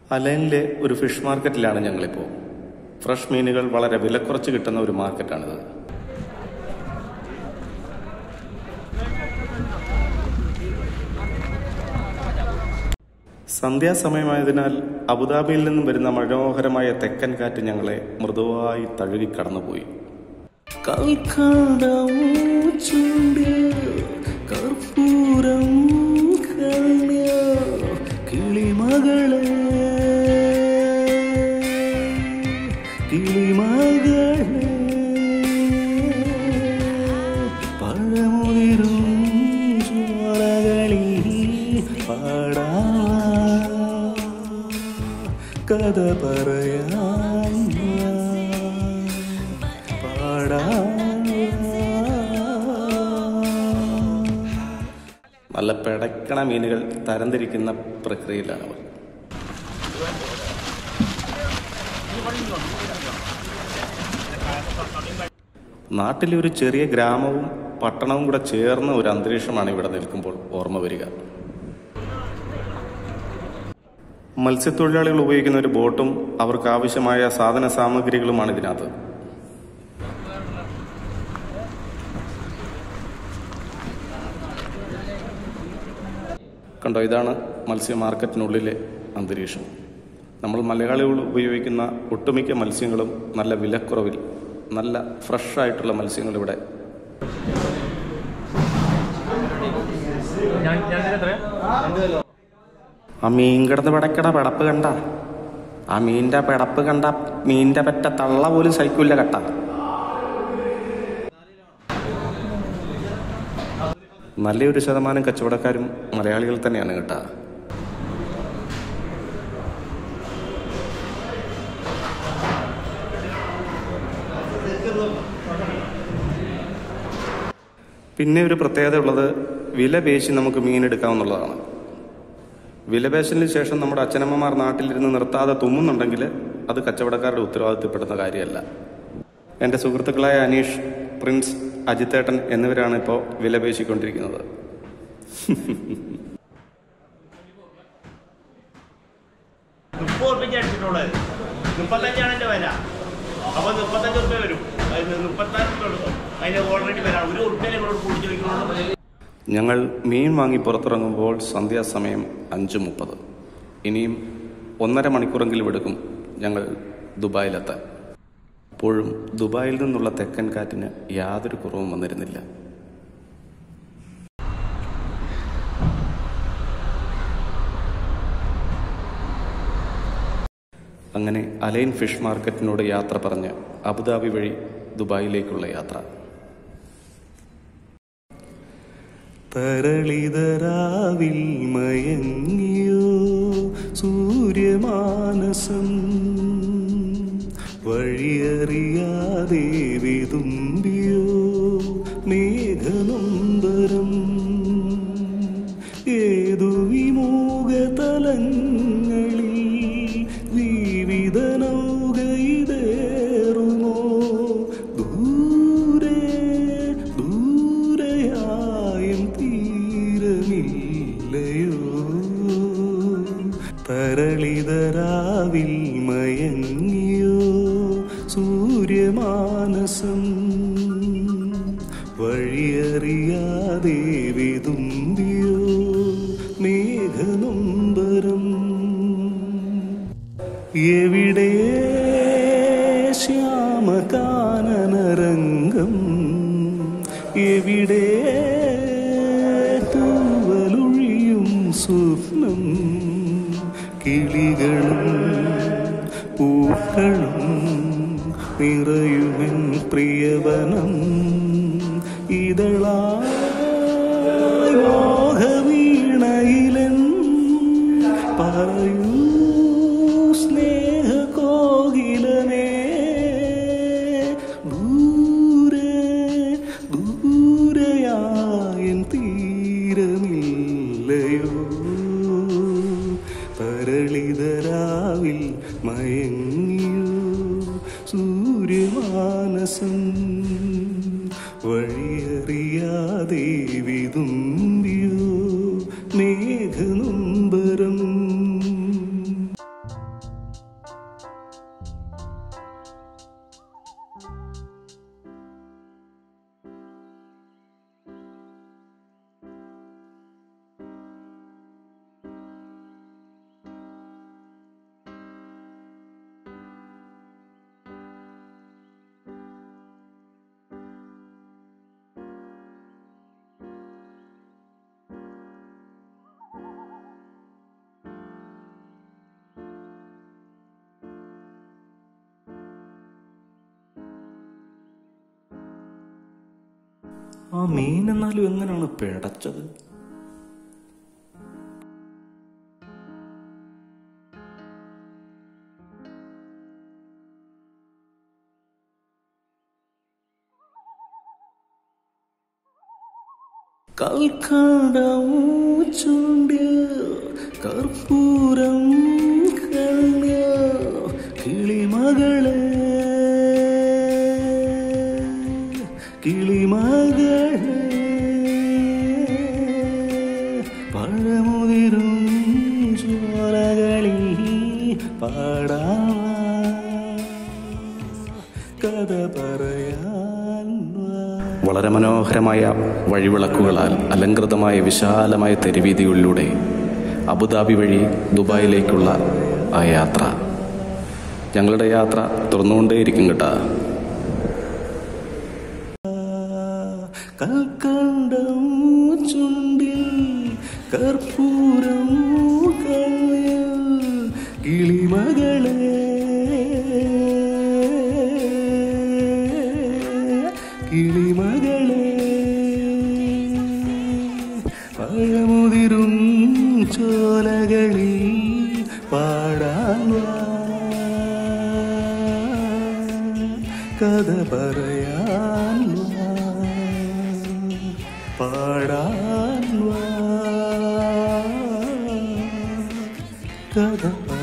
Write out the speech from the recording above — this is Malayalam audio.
അലൈനിലെ ഒരു ഫിഷ് മാർക്കറ്റിലാണ് ഞങ്ങളിപ്പോൾ ഫ്രഷ് മീനുകൾ വളരെ വിലക്കുറച്ച് കിട്ടുന്ന ഒരു മാർക്കറ്റാണിത് സന്ധ്യാസമയമായതിനാൽ അബുദാബിയിൽ നിന്നും വരുന്ന മനോഹരമായ തെക്കൻ കാറ്റ് ഞങ്ങളെ മൃദുവായി തഴുകി കടന്നുപോയി കൽക്കടം ചൂടിയ കർപ്പൂരം കണ്യ കിളിമകളെ കിളിമകളെ പഴമുതിരും ചോളകളിൽ പാടാ കഥ പറയാൻ പാടാ നല്ല പിടക്കണ മീനുകൾ തരംതിരിക്കുന്ന പ്രക്രിയയിലാണ് അവർ നാട്ടിലെ ഒരു ചെറിയ ഗ്രാമവും പട്ടണവും കൂടെ ചേർന്ന ഒരു അന്തരീക്ഷമാണ് ഇവിടെ നിൽക്കുമ്പോൾ ഓർമ്മ വരിക മത്സ്യത്തൊഴിലാളികൾ ഉപയോഗിക്കുന്ന ഒരു ബോട്ടും അവർക്ക് ആവശ്യമായ സാധന സാമഗ്രികളുമാണ് ഇതിനകത്ത് കണ്ടോ ഇതാണ് മത്സ്യ മാർക്കറ്റിനുള്ളിലെ അന്തരീക്ഷം നമ്മൾ മലയാളികൾ ഉപയോഗിക്കുന്ന ഒട്ടുമിക്ക മത്സ്യങ്ങളും നല്ല വിലക്കുറവിൽ നല്ല ഫ്രഷ് ആയിട്ടുള്ള മത്സ്യങ്ങൾ ഇവിടെ ആ മീൻ കിടന്ന് പിടക്കട പിടപ്പ് കണ്ട ആ മീനിന്റെ പിടപ്പ് കണ്ട മീനിന്റെ പറ്റ തള്ള പോലും സഹിക്കില്ല കട്ട നല്ലൊരു ശതമാനം കച്ചവടക്കാരും മലയാളികൾ തന്നെയാണ് കേട്ടാ പിന്നെ ഒരു പ്രത്യേകത ഉള്ളത് വില പേശി നമുക്ക് മീൻ എടുക്കാവുന്നതാണ് വിലപേശലിന് ശേഷം നമ്മുടെ അച്ഛനമ്മമാർ നാട്ടിലിരുന്ന് നിർത്താതെ തുമ്മുന്നുണ്ടെങ്കിൽ അത് കച്ചവടക്കാരുടെ ഉത്തരവാദിത്തപ്പെടുന്ന കാര്യമല്ല എൻ്റെ സുഹൃത്തുക്കളായ അനീഷ് പ്രിൻസ് അജിത്തേട്ടൻ എന്നിവരാണ് ഇപ്പോൾ വിലപേശിക്കൊണ്ടിരിക്കുന്നത് മുപ്പത് ഉറുപ്പിക്ക് അടിച്ചിട്ടുള്ളത് മുപ്പത്തഞ്ചാണ് എൻ്റെ വില അപ്പോൾ മുപ്പത്തഞ്ച് ഉറുപ്പ്യ വരും അതിന് മുപ്പത്താറ് ഉറുപ്പ്യ കൊടുക്കും അതിന് ഓൾറെഡി വരാം ഒരു ഉറുപ്പ്യ നിങ്ങളോട് കൂടി ചോദിക്കണോണ്ട് ഞങ്ങൾ മീൻ വാങ്ങി പുറത്തിറങ്ങുമ്പോൾ സന്ധ്യാസമയം അഞ്ച് മുപ്പത് ഇനിയും ഒന്നര മണിക്കൂറെങ്കിലും എടുക്കും ഞങ്ങൾ ദുബായിലെത്താൻ അപ്പോഴും ദുബായിൽ നിന്നുള്ള തെക്കൻ കാറ്റിന് യാതൊരു കുറവും വന്നിരുന്നില്ല അങ്ങനെ അലൈൻ ഫിഷ് മാർക്കറ്റിനോട് യാത്ര പറഞ്ഞ് അബുദാബി വഴി ദുബായിലേക്കുള്ള യാത്ര തരളിതരാവിൽ മയങ്ങിയോ സൂര്യമാനസം വഴിയറിയാതെ വിതുമ്പിയോ മേഘനൊമ്പരം ഏതു വിമോക തലങ്ങളിൽ ജീവിത നൗകയിതേറുമോ ദൂരെ ദൂരയായും തീരമില്ലയോ തരളിതരാവിൽ മയങ്ങിയോ സൂര്യമാനസം വഴിയറിയാതെ വിതുമ്പിയോ മേഘനൊമ്പരം എവിടെ ശ്യാമകാനനരംഗം എവിടെ തൂവലൊഴിയും സ്വപ്നം കിളികളും പൂക്കളും നിറയുമെൻ പ്രിയവനം ഇതളായി മോഹവീണയിലൻ പറയൂ സ്നേഹകോകിലമേ ദൂരെ ദൂരയായൻ തീരമില്ലയോ തരളിതരാവിൽ മയങ്ങിയോ സൂര്യമാനസം വഴിയറിയാതെ വിതുമ്പിയോ മേഘനൊമ്പരം ആ മീൻ എന്നാലും എങ്ങനെയാണ് പിടച്ചത് കൽക്കടം ചൂണ്ടിയ കർപ്പൂരം കണ്യ കിളിമകളെ കിളിമകളെ പഴമുതിരും ജ്വാലകളിൽ പാടാം കഥ പറയാൻ വാ. വളരെ മനോഹരമായ വഴിവിളക്കുകളാൽ അലങ്കൃതമായ വിശാലമായ തെരുവീതികളിലൂടെ അബുദാബി വഴി ദുബായിലേക്കുള്ള ആ യാത്ര ഞങ്ങളുടെ യാത്ര തുറന്നുകൊണ്ടേയിരിക്കും കേട്ടാ കൽക്കണ്ടം ചുണ്ടിൽ കർപ്പൂരം കണ്ണിൽ കിളിമകളെ കിളിമകളെ പഴമുതിരും ചോലകളിൽ പാടാൻ വാ. കഥ പറയാൻ വാ. പാടാൻ വാ. കഥ പറയാൻ